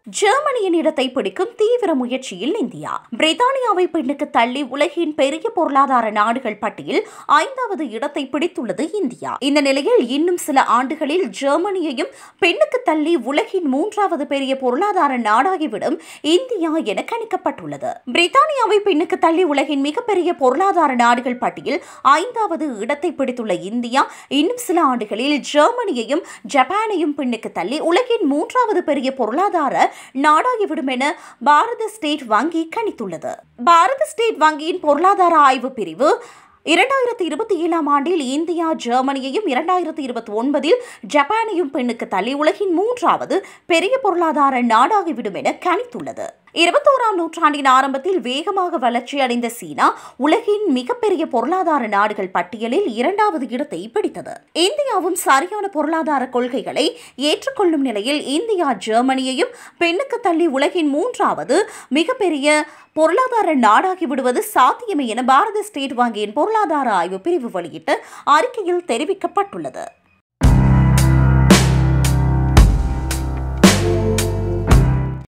ஜெர்மனியின் இடத்தை பிடிக்கும் தீவிர முயற்சியில் இந்தியா பிரித்தானியாவை பெண்ணுக்கு தள்ளி உலகின் பெரிய பொருளாதார நாடுகள் பட்டியல் ஐந்தாவது இடத்தை பிடித்துள்ளது இந்தியா இந்த நிலையில் இன்னும் சில ஆண்டுகளில் ஜெர்மனியையும் பெண்ணுக்கு தள்ளி உலகின் மூன்றாவது பெரிய பொருளாதார நாடாகிவிடும் இந்தியா என கணிக்கப்பட்டுள்ளது பிரித்தானியாவை பெண்ணுக்கு தள்ளி உலகின் மிகப்பெரிய பொருளாதார நாடுகள் பட்டியல் ஐந்தாவது இடத்தை பிடித்துள்ள இந்தியா இன்னும் சில ஆண்டுகளில் ஜெர்மனியையும் ஜப்பானையும் பெண்ணுக்கு தள்ளி உலகின் மூன்றாவது பெரிய பொருளாதார நாடாகிவிடும் என பாரத ஸ்டேட் வங்கி கணித்துள்ளது பாரத ஸ்டேட் வங்கியின் பொருளாதார ஆய்வு பிரிவு இரண்டாயிரத்தி இருபத்தி ஏழாம் ஆண்டில் இந்தியா ஜெர்மனியையும் இரண்டாயிரத்தி இருபத்தி ஒன்பதில் ஜப்பானையும் பெண்ணுக்கு தள்ளி உலகின் மூன்றாவது பெரிய பொருளாதார நாடாகிவிடும் என கணித்துள்ளது இருபத்தோராம் நூற்றாண்டின் ஆரம்பத்தில் வேகமாக வளர்ச்சி அடைந்த சீனா உலகின் மிகப்பெரிய பொருளாதார நாடுகள் பட்டியலில் இரண்டாவது இடத்தை பிடித்தது இந்தியாவும் சரியான பொருளாதார கொள்கைகளை ஏற்றுக்கொள்ளும் நிலையில் இந்தியா ஜெர்மனியையும் பெண்ணுக்கு தள்ளி உலகின் மூன்றாவது மிகப்பெரிய பொருளாதார நாடாகி விடுவது சாத்தியமே என பாரத ஸ்டேட் வங்கியின் பொருளாதார ஆய்வு பிரிவு வெளியிட்ட அறிக்கையில் தெரிவிக்கப்பட்டுள்ளது